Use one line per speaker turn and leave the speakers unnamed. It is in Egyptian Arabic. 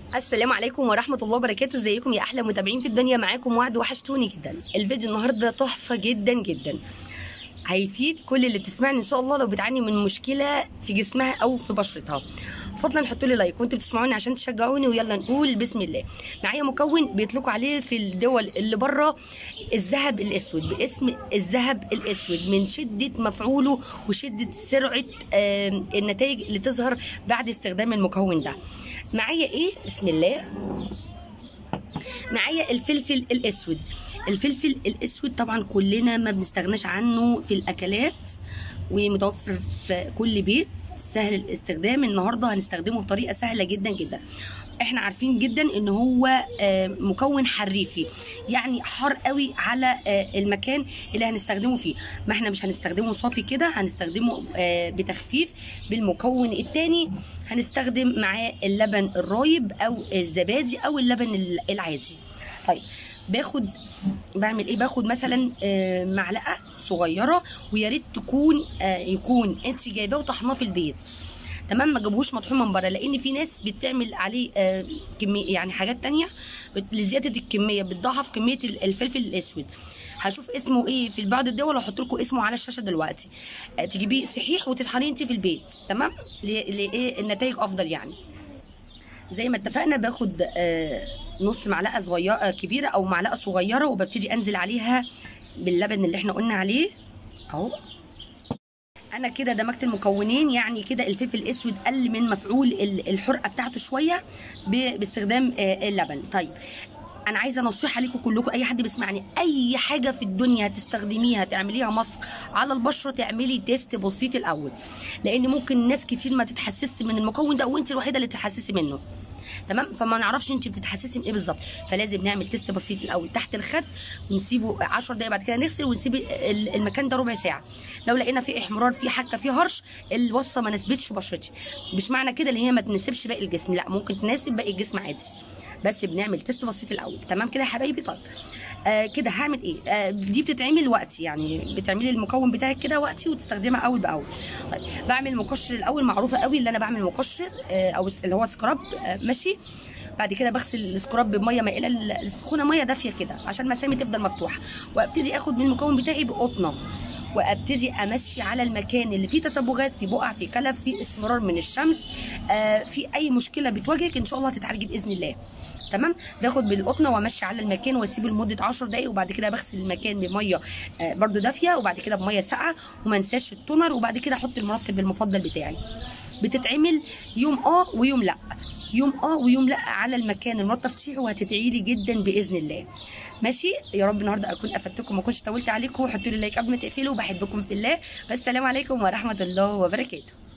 السلام عليكم ورحمة الله وبركاته ازيكم يا أحلى متابعين في الدنيا معاكم وعد وحشتوني جدا الفيديو النهاردة تحفة جدا جدا هيفيد كل اللي بتسمعني ان شاء الله لو بتعاني من مشكلة في جسمها او في بشرتها فضلا حطوا لي لايك وانتوا بتسمعوني عشان تشجعوني ويلا نقول بسم الله معايا مكون بيطلقوا عليه في الدول اللي بره الذهب الاسود باسم الذهب الاسود من شده مفعوله وشده سرعه آه النتائج اللي تظهر بعد استخدام المكون ده معايا ايه بسم الله معايا الفلفل الاسود الفلفل الاسود طبعا كلنا ما بنستغناش عنه في الاكلات ومتوفر في كل بيت سهل الاستخدام النهارده هنستخدمه بطريقه سهله جدا جدا احنا عارفين جدا ان هو مكون حريفي يعني حار قوي على المكان اللي هنستخدمه فيه ما احنا مش هنستخدمه صافي كده هنستخدمه بتخفيف بالمكون الثاني هنستخدم معاه اللبن الرايب او الزبادي او اللبن العادي طيب باخد بعمل ايه باخد مثلا معلقه صغيره ويا ريت تكون يكون انت جايباه وطحناه في البيت تمام ما جابوهوش مطحون من بره لان في ناس بتعمل عليه كميه يعني حاجات تانية لزياده الكميه بتضاعف كميه الفلفل الاسود هشوف اسمه ايه في بعض الدول واحط لكم اسمه على الشاشه دلوقتي تجيبيه صحيح وتطحنيه انت في البيت تمام لايه النتائج افضل يعني زي ما اتفقنا باخد نص معلقه صغيره كبيره او معلقه صغيره وببتدي انزل عليها باللبن اللي احنا قلنا عليه اهو انا كده دمجت المكونين يعني كده الفلفل الاسود قل من مفعول الحرقه بتاعته شويه باستخدام اللبن طيب انا عايزه نصيحه ليكم كلكم اي حد بيسمعني اي حاجه في الدنيا هتستخدميها تعمليها ماسك على البشره تعملي تيست بسيط الاول لان ممكن ناس كتير ما تتحسسش من المكون ده وانت الوحيده اللي تتحسسي منه تمام فما نعرفش انت بتتحسسي من ايه بالظبط فلازم نعمل تيست بسيط الاول تحت الخد ونسيبه 10 دقايق بعد كده نغسل ونسيب المكان ده ربع ساعه لو لقينا فيه احمرار فيه حكه فيه هرش الوصفه ما ناسبتش بشرتي مش معنى كده ان هي ما تناسبش باقي الجسم لا ممكن تناسب باقي الجسم عادي بس بنعمل تيست بسيط الاول تمام كده يا حبايبي طيب آه كده هعمل ايه آه دي بتتعمل وقتي يعني بتعملي المكون بتاعك كده وقتي وتستخدمها اول باول طيب بعمل مقشر الاول معروفه قوي اللي انا بعمل مقشر آه او اللي هو سكراب آه ماشي بعد كده بغسل السكراب بميه مائله السخونه ميه دافيه كده عشان مسامي تفضل مفتوحه وابتدي اخد من المكون بتاعي بقطنه وابتدي امشي على المكان اللي فيه تصبغات في بقع في كلف في اسمرار من الشمس آه في اي مشكله بتواجهك ان شاء الله هتتعالجي باذن الله تمام باخد بالقطنه وامشي على المكان واسيبه لمده 10 دقائق وبعد كده بغسل المكان بميه آه برده دافيه وبعد كده بميه ساقعه وما انساش التونر وبعد كده احط المرطب المفضل بتاعي بتتعمل يوم اه ويوم لا يوم اه ويوم لا على المكان المرطب فيه وهتدعي لي جدا باذن الله ماشي يا رب النهارده اكون افدتكم ما كنتش طولت عليكم حطوا لي لايك قبل ما تقفلوا وبحبكم في الله والسلام عليكم ورحمه الله وبركاته